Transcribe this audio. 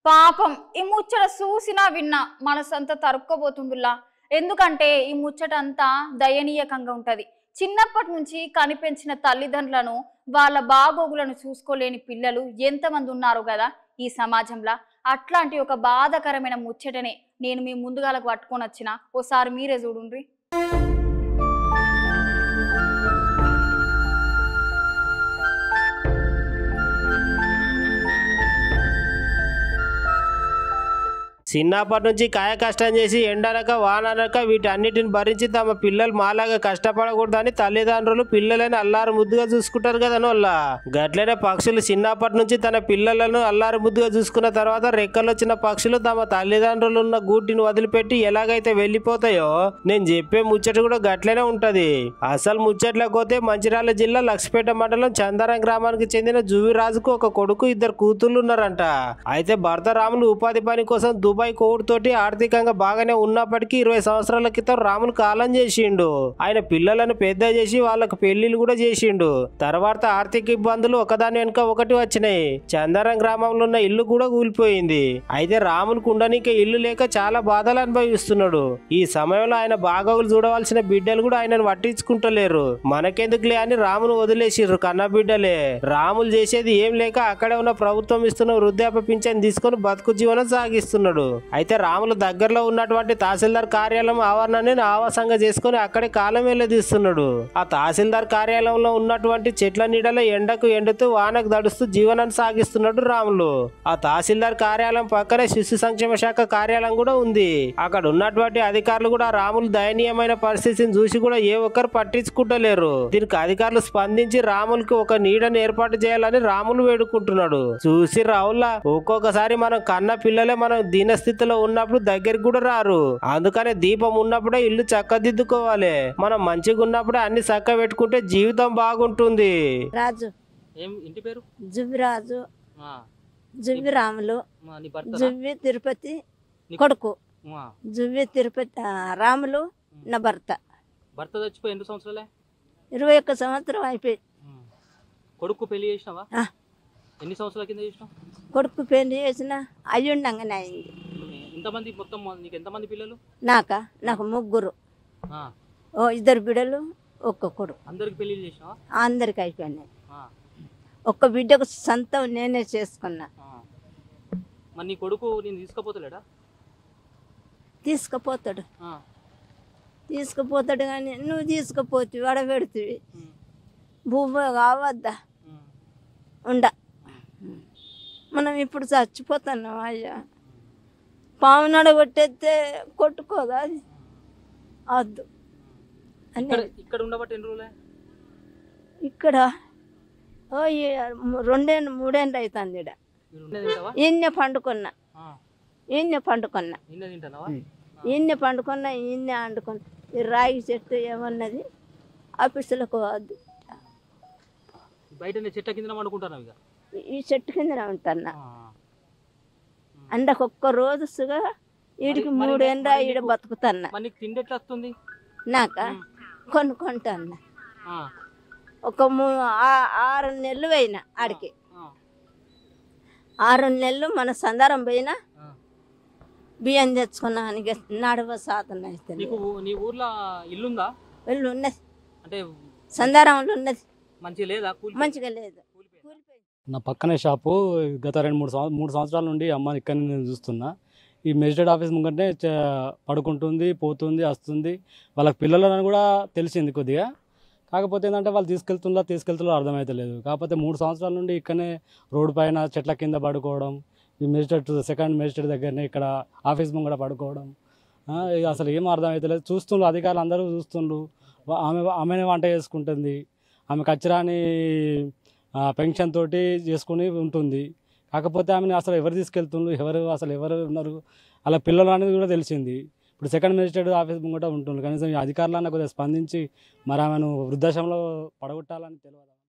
పాపం ఈ ముచ్చట చూసినా విన్నా మనసంతా తరుక్కోబోతుందిలా ఎందుకంటే ఈ ముచ్చట అంతా దయనీయకంగా ఉంటది చిన్నప్పటి నుంచి కనిపెంచిన తల్లిదండ్రులను వాళ్ళ బాగోగులను చూసుకోలేని పిల్లలు ఎంతమంది ఉన్నారు కదా ఈ సమాజంలో అట్లాంటి ఒక బాధాకరమైన ముచ్చటనే నేను మీ ముందుగాలకు పట్టుకొని వచ్చిన ఓసారి మీరే చూడుండ్రి చిన్నప్పటి నుంచి కాయ కష్టం చేసి ఎండనక వాననక వీటన్నిటిని భరించి తమ పిల్లలు మాలాగా కష్టపడకూడదని తల్లిదండ్రులు పిల్లలని అల్లారు ముద్దుగా చూసుకుంటారు కదా వాళ్ళ గట్లనే పక్షులు చిన్నప్పటి నుంచి తన పిల్లలను అల్లారు ముద్దుగా చూసుకున్న తర్వాత రెక్కలు వచ్చిన పక్షులు తమ తల్లిదండ్రులు ఉన్న గూటిని వదిలిపెట్టి ఎలాగైతే వెళ్ళిపోతాయో నేను చెప్పే ముచ్చట కూడా గట్లనే ఉంటది అసలు ముచ్చట్లకు పోతే మంచిర్యాల జిల్లా లక్ష్మీపేట మండలం చందరం గ్రామానికి చెందిన జువిరాజుకు ఒక కొడుకు ఇద్దరు కూతుర్లు ఉన్నారంట అయితే భర్త రాములు ఉపాధి పని కోసం దుబాయ్ కోవిడ్ తోటి ఆర్థికంగా బాగానే ఉన్నప్పటికీ ఇరవై సంవత్సరాల క్రితం రాములు కాలం చేసిండు ఆయన పిల్లలను పెద్ద చేసి వాళ్ళకు పెళ్లిళ్ళు కూడా చేసిండు తర్వాత ఆర్థిక ఇబ్బందులు ఒకదాని వెనుక ఒకటి వచ్చినాయి చందరం గ్రామంలో ఉన్న ఇల్లు కూడా కూలిపోయింది అయితే రాములకు ఉండనీకే ఇల్లు లేక చాలా బాధలు అనుభవిస్తున్నాడు ఈ సమయంలో ఆయన బాగోగులు చూడవలసిన బిడ్డలు కూడా ఆయనను పట్టించుకుంటలేరు మనకెందుకులే అని రామును వదిలేసిర్రు కన్న బిడ్డలే రాములు చేసేది ఏం లేక అక్కడే ఉన్న ప్రభుత్వం ఇస్తున్న వృద్ధాప్య పింఛన్ తీసుకొని బతుకు జీవనం సాగిస్తున్నాడు అయితే రాములు దగ్గరలో ఉన్నటువంటి తహసీల్దార్ కార్యాలయం ఆవరణాన్ని ఆవాసంగా చేసుకొని అక్కడే కాలం వెళ్ళదీస్తున్నాడు ఆ తహసీల్దార్ కార్యాలయంలో ఉన్నటువంటి చెట్ల నీడలో ఎండకు ఎండుతూ వానకు దడుస్తూ జీవనాన్ని సాగిస్తున్నాడు రాములు ఆ తహసీల్దార్ కార్యాలయం పక్కనే శిశు సంక్షేమ శాఖ కార్యాలయం కూడా ఉంది అక్కడ ఉన్నటువంటి అధికారులు కూడా రాములు దయనీయమైన పరిస్థితిని చూసి కూడా ఏ ఒక్కరు పట్టించుకుంటలేరు దీనికి అధికారులు స్పందించి రాములకి ఒక నీడను ఏర్పాటు చేయాలని రాములు వేడుకుంటున్నాడు చూసి రావుల్లా ఒక్కొక్కసారి మనం కన్న పిల్లలే మనం దీనస్థితిలో ఉన్నప్పుడు దగ్గరికి కూడా రారు అందుకనే దీపం ఉన్నప్పుడే ఇల్లు చక్కదిద్దుకోవాలి మనం మంచిగా ఉన్నప్పుడే అన్ని చక్క పెట్టుకుంటే జీవితం బాగుంటుంది రాజు ఏం ఇంటి పేరు జువ్విరాజు ఆ, జువ్విరాములు మా నీ భర్త జువ్వి తిరుపతి నీ- కొడుకు ఆ, జువ్వి తిరుపతి ఆ, రాములు నా భర్త భర్త చచ్చిపోయి ఎన్ని సంవత్సరాలే ఇరవై ఒక్క సంవత్సరం అయిపోయి ఉమ్. కొడుకు పెళ్లి చేసినావా ఆ. ఎన్ని సంవత్సరాల కింద చేసినావు కొడుకు పెళ్లి చేసిన అయ్యుండంగానే అయింది ఎంతమంది మొత్తం నీకు ఎంతమంది పిల్లలు నాక నాకు ముగ్గురు ఆ, ఓ ఇద్దరు బిడ్డలు ఒక్క కొడుకు అందరికి పెళ్లి చేసినావా అందరికి అయిపోయినాయి ఆ, ఒక్క బిడ్డకు సొంతం నేనే చేసుకున్నా ఆ. మరి నీ కొడుకు నేను తీసుకుపోతలేడా తీసుకుపోతాడు ఆ, తీసుకుపోతాడు కానీ నువ్వు తీసుకుపోతు వడబెడుతుంది ఉమ్, భూమి కావద్దా ఉమ్. ఉండ మనం ఇప్పుడు చచ్చిపోతున్నాం అయ్యా పాము నడగొట్టేస్తే కొట్టుకోదా అది వద్దు అని ఇక్కడ ఇక్కడ ఉండబట్టి ఎన్ని రోజులే ఇక్కడ ఓ ఈ రెండేళ్ళు మూడేళ్ళు అవుతుంది ఇక్కడ మీరు ఉన్నది తింటావా ఈయన్నే పండుకున్నా ఆ, ఈయన్నే పండుకున్నా నిన్న తింటావా ఈయన్నే పండుకున్నా ఈయన్నే వండుకున్నా ఈ రాగి చెట్టు ఏమన్నది ఆఫీసులకు వద్దు బయట నేను చెట్ల కింద వండుకుంటాను ఇక ఈ చెట్టు కింద ఉంటున్నా ఆ, అండకు ఒక్క రోజుగా వీడికి మరి- మరి మూడేళ్ళ మరి ఈడ నీకు- బతుకుతున్నా మరి నీకు తిండి ఎట్లా వస్తుంది నాక కొనుక్కుంటాను ఆ, ఒక మూ ఆ- ఆరు నెలలు పోయినా ఆడికి ఆ, ఆరు నెలలు మన సందారం పోయినా ఆ. బియ్యం తెచ్చుకున్నా అని నడవ సాధన అయితే నీకు ఊ- నీ ఊర్లో ఇల్లుందా వెళ్ళి ఉన్నది అంటే సందారంలో ఉన్నది మంచి లేదా కూలి మంచిగా లేదు కూలిపోయింది. నా పక్కనే షాపు గత రెండు మూడు సంవత్సరాలు మూడు సంవత్సరాల నుండి అమ్మ ఇక్కడ నేను చూస్తున్నా ఈ మెజిస్ట్రేట్ ఆఫీస్ ముంగటే చ- పడుకుంటుంది పోతుంది వస్తుంది వాళ్ళకి పిల్లలని కూడా తెలిసింది కొద్దిగా కాకపోతే ఏంటంటే వాళ్ళు తీసుకెళ్తుందా తీసుకెళ్తుందో అర్థమవుతలేదు కాకపోతే మూడు సంవత్సరాల నుండి ఇక్కడనే రోడ్డు పైన చెట్ల కింద పడుకోవడం ఈ మెజిస్ట్రేట్ సెకండ్ మెజిస్ట్రేట్ దగ్గరనే ఇక్కడ ఆఫీస్ ముంగట పడుకోవడం ఆ, ఇక అసలు ఏం అర్థమవుతలేదు చూస్తుండ్రు అధికారులు అందరూ చూస్తుండ్రు వా- ఆమె ఆమెనే వంట చేసుకుంటుంది ఆమె కచ్చరాని పెన్షన్ తోటి చేసుకుని ఉంటుంది కాకపోతే ఆమెను అసలు ఎవరు తీసుకెళ్తుండ్రు ఎవరు అసలు ఎవరు ఉన్నారు అలా పిల్లలు అనేది కూడా తెలిసింది ఇప్పుడు సెకండ్ మెజిస్ట్రేట్ ఆఫీస్ ముంగట ఉంటుంది కనీసం ఈ అధికారులన్నా కొద్దిగా స్పందించి మరి ఆమెను వృద్ధాశ్రమంలో పడగొట్టాలని తెలియదు